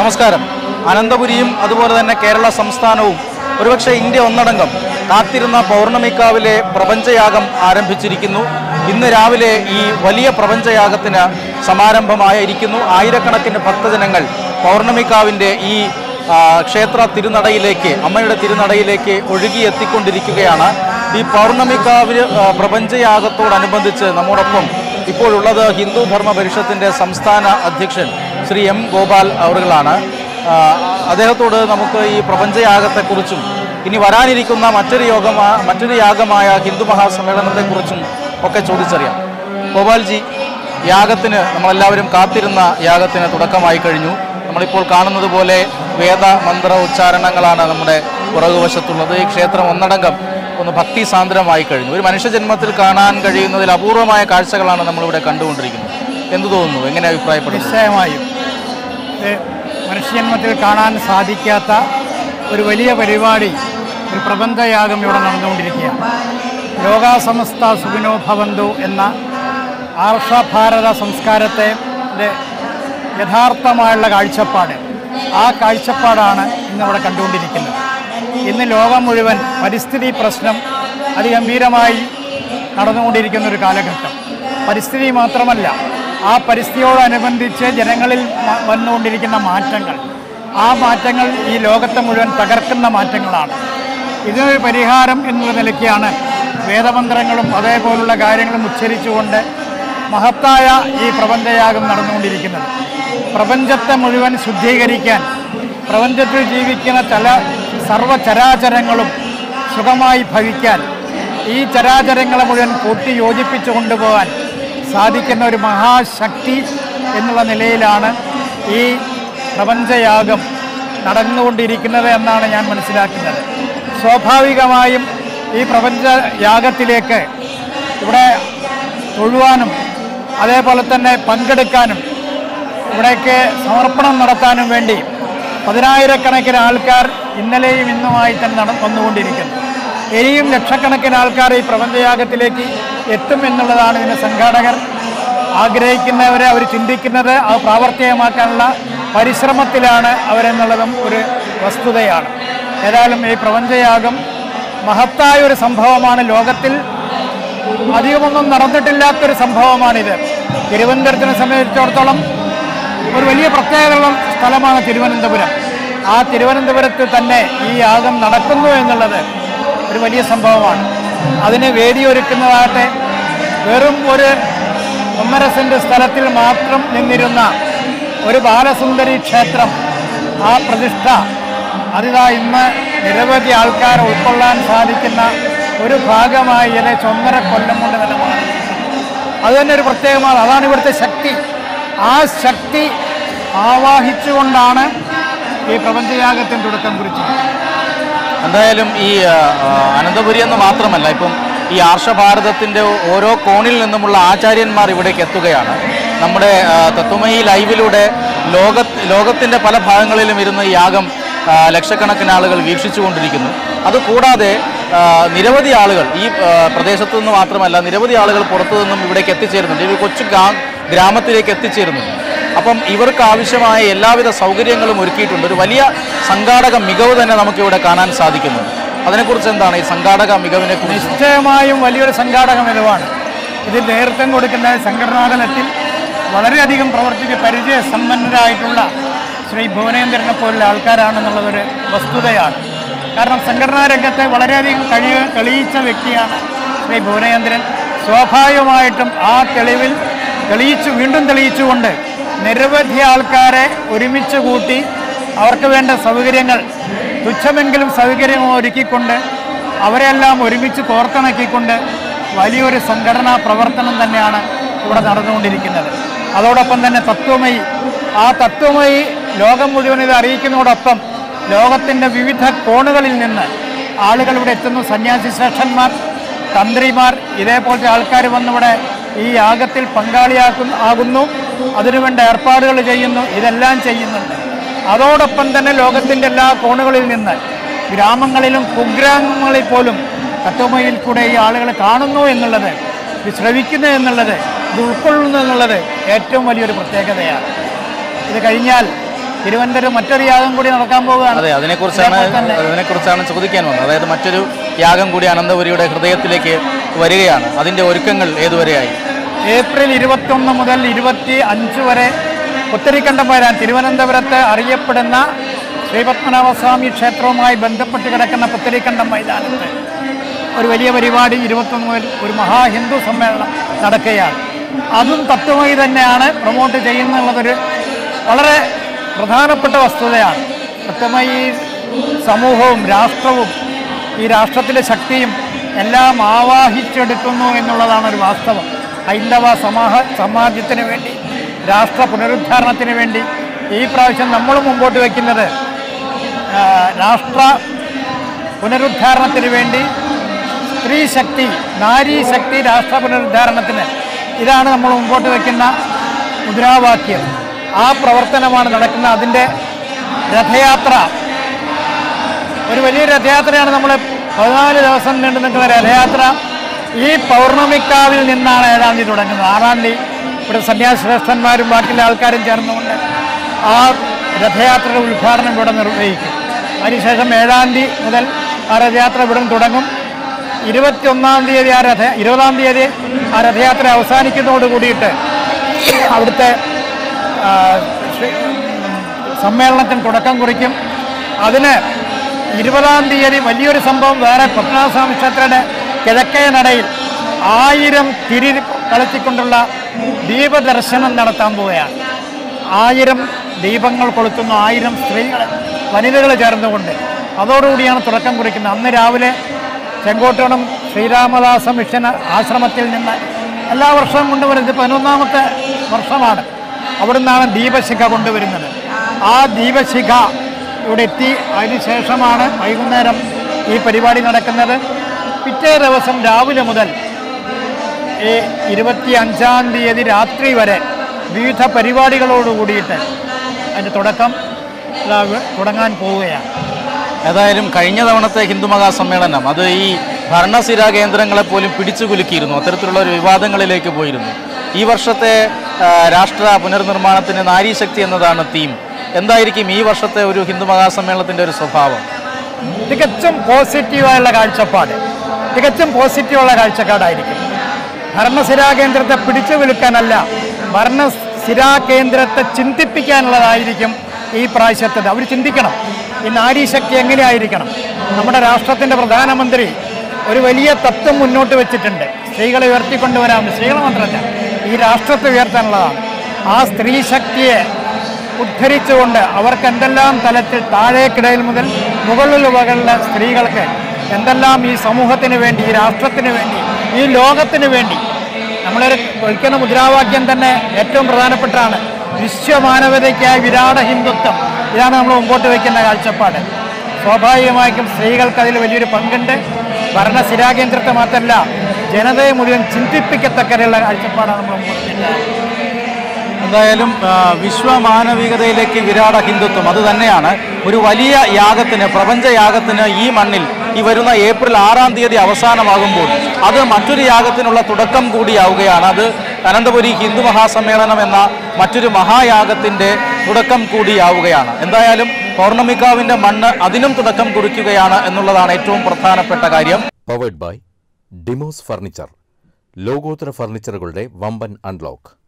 നമസ്കാരം അനന്തപുരിയും അതുപോലെ തന്നെ കേരള സംസ്ഥാനവും ഒരുപക്ഷെ ഇന്ത്യ ഒന്നടങ്കം കാത്തിരുന്ന പൗർണമിക്കാവിലെ പ്രപഞ്ചയാഗം ആരംഭിച്ചിരിക്കുന്നു ഇന്ന് രാവിലെ ഈ വലിയ പ്രപഞ്ചയാഗത്തിന് സമാരംഭമായിരിക്കുന്നു ആയിരക്കണക്കിന് ഭക്തജനങ്ങൾ പൗർണമിക്കാവിൻ്റെ ഈ ആ, ക്ഷേത്ര തിരുനടയിലേക്ക് അമ്മയുടെ തിരുനടയിലേക്ക് ഒഴുകിയെത്തിക്കൊണ്ടിരിക്കുകയാണ് ഈ പൗർണമിക്കാവിന് ആ, പ്രപഞ്ചയാഗത്തോടനുബന്ധിച്ച് നമ്മോടൊപ്പം ഇപ്പോഴുള്ളത് ഹിന്ദു ധർമ്മ പരിഷത്തിൻ്റെ സംസ്ഥാന അധ്യക്ഷൻ ശ്രീ എം ഗോപാൽ അവറുകളാണ് ആ, അദ്ദേഹത്തോട് നമുക്ക് ഈ പ്രപഞ്ചയാഗത്തെക്കുറിച്ചും ഇനി വരാനിരിക്കുന്ന മറ്റൊരു യോഗമാ മറ്റൊരു യാഗമായ ഹിന്ദു മഹാസമ്മേളനത്തെക്കുറിച്ചും ഒക്കെ ചോദിച്ചറിയാം ഗോപാൽജി യാഗത്തിന് നമ്മളെല്ലാവരും കാത്തിരുന്ന യാഗത്തിന് തുടക്കമായി കഴിഞ്ഞു നമ്മളിപ്പോൾ കാണുന്നത് പോലെ വേദ മന്ത്ര ഉച്ചാരണങ്ങളാണ് നമ്മുടെ പുറകുവശത്തുള്ളത് ഈ ക്ഷേത്രം ഒന്നടങ്കം ഒന്ന് ഭക്തി സാന്ദ്രമായി കഴിഞ്ഞു ഒരു മനുഷ്യജന്മത്തിൽ കാണാൻ കഴിയുന്നതിൽ അപൂർവമായ കാഴ്ചകളാണ് നമ്മളിവിടെ കണ്ടുകൊണ്ടിരിക്കുന്നത് എന്തു തോന്നുന്നു എങ്ങനെ അഭിപ്രായപ്പെടുന്നു നിശ്ചയമായും ഇത് മനുഷ്യജന്മത്തിൽ കാണാൻ സാധിക്കാത്ത ഒരു വലിയ പരിപാടി ഒരു പ്രബന്ധയാഗം ഇവിടെ നടന്നുകൊണ്ടിരിക്കുകയാണ് ലോകാസമസ്ത സുഖിനോ ഭവന്തു എന്ന ആർഷഭാരത സംസ്കാരത്തെ ന്റെ യഥാർത്ഥമായുള്ള കാഴ്ചപ്പാട് ആ കാഴ്ചപ്പാടാണ് ഇന്നിവിടെ കണ്ടുകൊണ്ടിരിക്കുന്നത് ഇന്ന് ലോകം മുഴുവൻ പരിസ്ഥിതി പ്രശ്നം അതിഗംഭീരമായി നടന്നുകൊണ്ടിരിക്കുന്ന ഒരു കാലഘട്ടം പരിസ്ഥിതി മാത്രമല്ല ആ പരിസ്ഥിതിയോടനുബന്ധിച്ച് ജനങ്ങളിൽ മ- വന്നുകൊണ്ടിരിക്കുന്ന മാറ്റങ്ങൾ ആ മാറ്റങ്ങൾ ഈ ലോകത്തെ മുഴുവൻ തകർക്കുന്ന മാറ്റങ്ങളാണ് ഇതിനൊരു പരിഹാരം എന്നുള്ള നിലയ്ക്കാണ് വേദമന്ത്രങ്ങളും അതേപോലുള്ള കാര്യങ്ങളും ഉച്ചരിച്ചുകൊണ്ട് മഹത്തായ ഈ പ്രപഞ്ചയാഗം നടന്നുകൊണ്ടിരിക്കുന്നത് പ്രപഞ്ചത്തെ മുഴുവൻ ശുദ്ധീകരിക്കാൻ പ്രപഞ്ചത്തിൽ ജീവിക്കുന്ന ചില സർവചരാചരങ്ങളും സുഖമായി ഭവിക്കാൻ ഈ ചരാചരങ്ങളെ മുഴുവൻ കൂട്ടി യോജിപ്പിച്ചു കൊണ്ടുപോകാൻ സാധിക്കുന്ന ഒരു മഹാശക്തി എന്നുള്ള നിലയിലാണ് ഈ പ്രപഞ്ചയാഗം നടന്നുകൊണ്ടിരിക്കുന്നത് എന്നാണ് ഞാൻ മനസ്സിലാക്കുന്നത് സ്വാഭാവികമായും ഈ പ്രപഞ്ച യാഗത്തിലേക്ക് ഇവിടെ തൊഴുവാനും അതേപോലെ തന്നെ പങ്കെടുക്കാനും ഇവിടേക്ക് സമർപ്പണം നടത്താനും വേണ്ടി പതിനായിരക്കണക്കിന് ആൾക്കാർ ഇന്നലെയും ഇന്നുമായി തന്നെ നട വന്നുകൊണ്ടിരിക്കുന്നു ഇനിയും ലക്ഷക്കണക്കിന് ആൾക്കാർ ഈ പ്രപഞ്ചയാഗത്തിലേക്ക് എത്തും എന്നുള്ളതാണ് ഇതിൻ്റെ സംഘാടകർ ആഗ്രഹിക്കുന്നവരെ അവർ ചിന്തിക്കുന്നത് അത് പ്രാവർത്തികമാക്കാനുള്ള പരിശ്രമത്തിലാണ് അവരെന്നുള്ളതും ഒരു വസ്തുതയാണ് ഏതായാലും ഈ പ്രപഞ്ചയാഗം മഹത്തായ ഒരു സംഭവമാണ് ലോകത്തിൽ അധികമൊന്നും നടന്നിട്ടില്ലാത്തൊരു സംഭവമാണിത് തിരുവനന്തപുരത്തിനെ സംബന്ധിച്ചിടത്തോളം ഒരു വലിയ പ്രത്യേകതയുള്ള സ്ഥലമാണ് തിരുവനന്തപുരം ആ തിരുവനന്തപുരത്ത് തന്നെ ഈ യാഗം നടക്കുന്നു എന്നുള്ളത് ഒരു വലിയ സംഭവമാണ് അതിന് വേദിയൊരുക്കുന്നതാകട്ടെ വെറും ഒരു ഒന്നര സെൻറ്റ് സ്ഥലത്തിൽ മാത്രം നിന്നിരുന്ന ഒരു ബാലസുന്ദരി ക്ഷേത്രം ആ പ്രതിഷ്ഠ അതിതാ ഇന്ന് നിരവധി ആൾക്കാർ ഉൾക്കൊള്ളാൻ സാധിക്കുന്ന ഒരു ഭാഗമായി ഏകദേശം ഒന്നര കൊല്ലം കൊണ്ട് തന്നെ മാറി അത് തന്നെ ഒരു പ്രത്യേകമാണ് അതാണ് ഇവിടുത്തെ ശക്തി ആ ശക്തി ആവാഹിച്ചുകൊണ്ടാണ് ഈ പ്രപഞ്ചയാഗത്തിന് തുടക്കം കുറിച്ചത് എന്തായാലും ഈ ആ, ആ, അനന്തപുരി എന്ന് മാത്രമല്ല ഇപ്പം ഈ ആർഷഭാരതത്തിൻ്റെ ഓരോ കോണിൽ നിന്നുമുള്ള ആചാര്യന്മാർ ഇവിടേക്ക് എത്തുകയാണ് നമ്മുടെ ആ, തത്വമയി ലൈവിലൂടെ ലോക ലോകത്തിൻ്റെ പല ഭാഗങ്ങളിലും ഇരുന്ന് ഈ യാഗം ആ, ലക്ഷക്കണക്കിന് ആളുകൾ വീക്ഷിച്ചുകൊണ്ടിരിക്കുന്നു അതുകൂടാതെ ആ, നിരവധി ആളുകൾ ഈ ആ, പ്രദേശത്തു നിന്ന് മാത്രമല്ല നിരവധി ആളുകൾ പുറത്തു നിന്നും ഇവിടേക്ക് എത്തിച്ചേരുന്നുണ്ട് ഈ ഒരു കൊച്ചു ഗ്രാ- ഗ്രാമത്തിലേക്ക് എത്തിച്ചേരുന്നുണ്ട് അപ്പം ഇവർക്ക് ആവശ്യമായ എല്ലാവിധ സൗകര്യങ്ങളും ഒരുക്കിയിട്ടുണ്ട് ഒരു വലിയ സംഘാടക മികവ് തന്നെ നമുക്കിവിടെ കാണാൻ സാധിക്കുന്നുണ്ട് അതിനെക്കുറിച്ച് എന്താണ് ഈ സംഘാടക മികവിനെ കുറിച്ച് നിശ്ചയമായും വലിയൊരു സംഘാടക മികവാണ് ഇതിൽ നേതൃത്വം കൊടുക്കുന്ന സംഘടനാതലത്തിൽ വളരെയധികം പ്രവർത്തിച്ച് പരിചയ സമ്പന്നരായിട്ടുള്ള ശ്രീ ഭുവനേന്ദ്രനെ പോലുള്ള ആൾക്കാരാണെന്നുള്ളതൊരു വസ്തുതയാണ് കാരണം സംഘടനാ രംഗത്തെ വളരെയധികം കഴിവ് തെളിയിച്ച വ്യക്തിയാണ് ശ്രീ ഭുവനേന്ദ്രൻ സ്വാഭാവികമായിട്ടും ആ തെളിവിൽ തെളിയിച്ചു വീണ്ടും തെളിയിച്ചുകൊണ്ട് നിരവധി ആൾക്കാരെ ഒരുമിച്ച് കൂട്ടി അവർക്ക് വേണ്ട സൗകര്യങ്ങൾ തുച്ഛമെങ്കിലും സൗകര്യം ഒരുക്കിക്കൊണ്ട് അവരെല്ലാം ഒരുമിച്ച് കോർത്തിണക്കിക്കൊണ്ട് വലിയൊരു സംഘടനാ പ്രവർത്തനം തന്നെയാണ് ഇവിടെ നടന്നുകൊണ്ടിരിക്കുന്നത് അതോടൊപ്പം തന്നെ തത്വമയി ആ തത്വമയി ലോകം മുഴുവൻ ഇത് അറിയിക്കുന്നതോടൊപ്പം ലോകത്തിൻ്റെ വിവിധ കോണുകളിൽ നിന്ന് ആളുകൾ ഇവിടെ എത്തുന്നു സന്യാസി ശ്രേഷ്ഠന്മാർ തന്ത്രിമാർ ഇതേപോലത്തെ ആൾക്കാർ വന്നിവിടെ ഈ യാഗത്തിൽ പങ്കാളിയാക്കുന്നു ആകുന്നു അതിനുവേണ്ട ഏർപ്പാടുകൾ ചെയ്യുന്നു ഇതെല്ലാം ചെയ്യുന്നുണ്ട് അതോടൊപ്പം തന്നെ ലോകത്തിൻ്റെ എല്ലാ കോണുകളിൽ നിന്ന് ഗ്രാമങ്ങളിലും കുഗ്രാമങ്ങളിൽ പോലും തത്വമയിൽ കൂടെ ഈ ആളുകൾ കാണുന്നു എന്നുള്ളത് ഇത് ശ്രവിക്കുന്നു എന്നുള്ളത് ഇത് ഉൾക്കൊള്ളുന്നു എന്നുള്ളത് ഏറ്റവും വലിയൊരു പ്രത്യേകതയാണ് ഇത് കഴിഞ്ഞാൽ തിരുവനന്തപുരം മറ്റൊരു യാഗം കൂടി നടക്കാൻ പോവുകയാണ് അതെ അതിനെക്കുറിച്ചാണ് അതിനെക്കുറിച്ചാണ് ചോദിക്കാൻ വന്നത് അതായത് മറ്റൊരു യാഗം കൂടി അനന്തപുരിയുടെ ഹൃദയത്തിലേക്ക് വരികയാണ് അതിൻ്റെ ഒരുക്കങ്ങൾ ഏതുവരെയായി ഏപ്രിൽ ഇരുപത്തൊന്ന് മുതൽ ഇരുപത്തി അഞ്ച് വരെ പുത്തരിക്കണ്ടം വരാൻ തിരുവനന്തപുരത്ത് അറിയപ്പെടുന്ന ശ്രീപത്മനാഭസ്വാമി ക്ഷേത്രവുമായി ബന്ധപ്പെട്ട് കിടക്കുന്ന പുത്തരിക്കണ്ടം മൈതാനത്ത് ഒരു വലിയ പരിപാടി ഇരുപത്തൊന്ന് മുതൽ ഒരു മഹാഹിന്ദു സമ്മേളനം നടക്കുകയാണ് അതും തത്വമായി തന്നെയാണ് പ്രൊമോട്ട് ചെയ്യുന്നുള്ളതൊരു വളരെ പ്രധാനപ്പെട്ട വസ്തുതയാണ് തത്വമായി സമൂഹവും രാഷ്ട്രവും ഈ രാഷ്ട്രത്തിലെ ശക്തിയും എല്ലാം ആവാഹിച്ചെടുക്കുന്നു എന്നുള്ളതാണ് ഒരു വാസ്തവം ഹൈന്ദവ സമാഹ സമാജത്തിന് വേണ്ടി രാഷ്ട്ര പുനരുദ്ധാരണത്തിന് വേണ്ടി ഈ പ്രാവശ്യം നമ്മൾ മുമ്പോട്ട് വയ്ക്കുന്നത് ആ, രാഷ്ട്ര പുനരുദ്ധാരണത്തിന് വേണ്ടി സ്ത്രീ ശക്തി നാരീ ശക്തി രാഷ്ട്ര പുനരുദ്ധാരണത്തിന് ഇതാണ് നമ്മൾ മുമ്പോട്ട് വയ്ക്കുന്ന മുദ്രാവാക്യം ആ പ്രവർത്തനമാണ് നടക്കുന്നത് അതിൻ്റെ രഥയാത്ര ഒരു വലിയ രഥയാത്രയാണ് നമ്മൾ പതിനാല് ദിവസം നീണ്ടു നിൽക്കുന്ന രഥയാത്ര ഈ പൗർണമിക്കാവിൽ നിന്നാണ് ഏഴാം തീയതി തുടങ്ങുന്നത് ആറാം തീയതി ഇവിടെ സന്യാസിശ്രേഷ്ഠന്മാരും ബാക്കിയുള്ള ആൾക്കാരും ചേർന്നുകൊണ്ട് ആ രഥയാത്രയുടെ ഉദ്ഘാടനം ഇവിടെ നിർവഹിക്കും അതിനുശേഷം ഏഴാം തീയതി മുതൽ ആ രഥയാത്ര ഇവിടെ നിന്ന് തുടങ്ങും ഇരുപത്തിയൊന്നാം തീയതി ആ രഥ ഇരുപതാം തീയതി ആ രഥയാത്ര അവസാനിക്കുന്നതോട് കൂടിയിട്ട് അവിടുത്തെ ആ, ശ്രീ- സമ്മേളനത്തിന് തുടക്കം കുറിക്കും അതിന് ഇരുപതാം തീയതി വലിയൊരു സംഭവം വേറെ പത്മനാഭസ്വാമി ക്ഷേത്രയുടെ കിഴക്കേ നടയിൽ ആയിരം തിരി കളിച്ചിക്കൊണ്ടുള്ള ദീപദർശനം നടത്താൻ പോവുകയാണ് ആയിരം ദീപങ്ങൾ കൊളുത്തുന്ന ആയിരം സ്ത്രീകൾ വനിതകൾ ചേർന്നുകൊണ്ട് അതോടുകൂടിയാണ് തുടക്കം കുറിക്കുന്നത് അന്ന് രാവിലെ ചെങ്കോട്ടണം ശ്രീരാമദാസ മിഷൻ ആശ്രമത്തിൽ നിന്ന് എല്ലാ വർഷവും കൊണ്ടുവരുന്നത് പതിനൊന്നാമത്തെ വർഷമാണ് അവിടെ നിന്നാണ് ദീപശിഖ കൊണ്ടുവരുന്നത് ആ ദീപശിഖ ഇവിടെ എത്തി അതിനുശേഷമാണ് വൈകുന്നേരം ഈ പരിപാടി നടക്കുന്നത് പിറ്റേ ദിവസം രാവിലെ മുതൽ ഈ ഇരുപത്തി അഞ്ചാം തീയതി രാത്രി വരെ വിവിധ പരിപാടികളോട് കൂടിയിട്ട് അതിൻ്റെ തുടക്കം ഇതാ തുടങ്ങാൻ പോവുകയാണ് ഏതായാലും കഴിഞ്ഞ തവണത്തെ ഹിന്ദു മഹാസമ്മേളനം അത് ഈ ഭരണസിര കേന്ദ്രങ്ങളെ പോലും പിടിച്ചു കുലുക്കിയിരുന്നു അത്തരത്തിലുള്ള ഒരു വിവാദങ്ങളിലേക്ക് പോയിരുന്നു ഈ വർഷത്തെ ആ, രാഷ്ട്ര പുനർനിർമ്മാണത്തിന് നാരീശക്തി എന്നതാണ് തീം എന്തായിരിക്കും ഈ വർഷത്തെ ഒരു ഹിന്ദു മഹാസമ്മേളനത്തിൻ്റെ ഒരു സ്വഭാവം തികച്ചും പോസിറ്റീവായുള്ള കാഴ്ചപ്പാട് തികച്ചും പോസിറ്റീവുള്ള കാഴ്ചപ്പാടായിരിക്കും ഭരണസിരാ കേന്ദ്രത്തെ പിടിച്ചു വിൽക്കാനല്ല ഭരണസിരാ കേന്ദ്രത്തെ ചിന്തിപ്പിക്കാനുള്ളതായിരിക്കും ഈ പ്രാവശ്യത്തത് അവർ ചിന്തിക്കണം ഈ നാരീശക്തി എങ്ങനെയായിരിക്കണം നമ്മുടെ രാഷ്ട്രത്തിൻ്റെ പ്രധാനമന്ത്രി ഒരു വലിയ തത്വം മുന്നോട്ട് വെച്ചിട്ടുണ്ട് സ്ത്രീകളെ ഉയർത്തിക്കൊണ്ടുവരാമെന്ന് സ്ത്രീകൾ മാത്രമല്ല ഈ രാഷ്ട്രത്തെ ഉയർത്താനുള്ളതാണ് ആ സ്ത്രീ ശക്തിയെ ഉദ്ധരിച്ചുകൊണ്ട് അവർക്ക് എന്തെല്ലാം തലത്തിൽ താഴേക്കിടയിൽ മുതൽ മുകളിൽ മുകളിലെ സ്ത്രീകൾക്ക് എന്തെല്ലാം ഈ സമൂഹത്തിന് വേണ്ടി ഈ രാഷ്ട്രത്തിന് വേണ്ടി ഈ ലോകത്തിന് വേണ്ടി നമ്മളൊരു വയ്ക്കുന്ന മുദ്രാവാക്യം തന്നെ ഏറ്റവും പ്രധാനപ്പെട്ടാണ് വിശ്വമാനവതയ്ക്കായി വിരാട ഹിന്ദുത്വം ഇതാണ് നമ്മൾ മുമ്പോട്ട് വയ്ക്കുന്ന കാഴ്ചപ്പാട് സ്വാഭാവികമായിട്ടും സ്ത്രീകൾക്ക് അതിൽ വലിയൊരു പങ്കുണ്ട് ഭരണസ്ഥിരാകേന്ദ്രത്തെ മാത്രമല്ല ജനതയെ മുഴുവൻ ചിന്തിപ്പിക്കത്തക്കരയുള്ള കാഴ്ചപ്പാടാണ് നമ്മൾ മുമ്പോട്ട് വയ്ക്കുന്നത് എന്തായാലും ആ, വിശ്വമാനവികതയിലേക്ക് വിരാട ഹിന്ദുത്വം അത് തന്നെയാണ് ഒരു വലിയ യാഗത്തിന് പ്രപഞ്ച യാഗത്തിന് ഈ മണ്ണിൽ ഈ വരുന്ന ഏപ്രിൽ ആറാം തീയതി അവസാനമാകുമ്പോൾ അത് മറ്റൊരു യാഗത്തിനുള്ള തുടക്കം കൂടിയാവുകയാണ് അത് അനന്തപുരി ഹിന്ദു മഹാസമ്മേളനം എന്ന മറ്റൊരു മഹായാഗത്തിൻ്റെ തുടക്കം കൂടിയാവുകയാണ് എന്തായാലും പൗർണമിക്കാവിൻ്റെ മണ്ണ് അതിനും തുടക്കം കുറിക്കുകയാണ് എന്നുള്ളതാണ് ഏറ്റവും പ്രധാനപ്പെട്ട കാര്യം പവേഡ് ബൈ ഡിമോസ് ഫർണിച്ചർ ലോകോത്തര ഫർണിച്ചറുകളുടെ വമ്പൻ അൺലോക്ക്